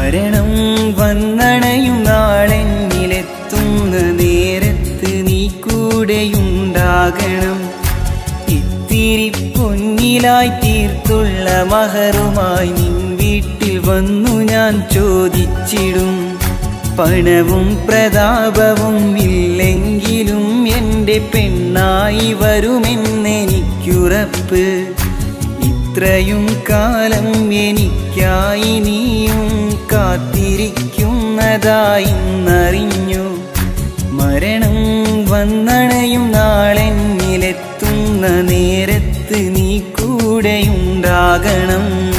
മരണം വന്നണയും നാളെന്നിലെത്തുന്ന നേരത്ത് നീ കൂടെയുണ്ടാകണം ഇത്തിരി പൊന്നിലായി തീർത്തുള്ള മഹറുമായി നിൻ വീട്ടിൽ വന്നു ഞാൻ ചോദിച്ചിടും പണവും പ്രതാപവും ഇല്ലെങ്കിലും എൻ്റെ പെണ്ണായി വരുമെന്നെനിക്കുറപ്പ് ഇത്രയും കാലം എനിക്കായി നീയും കാത്തിരിക്കുന്നതായിന്നറിഞ്ഞു മരണം വന്നണയും നാളെന്നിലെത്തുന്ന നേരത്ത് നീ കൂടെയുണ്ടാകണം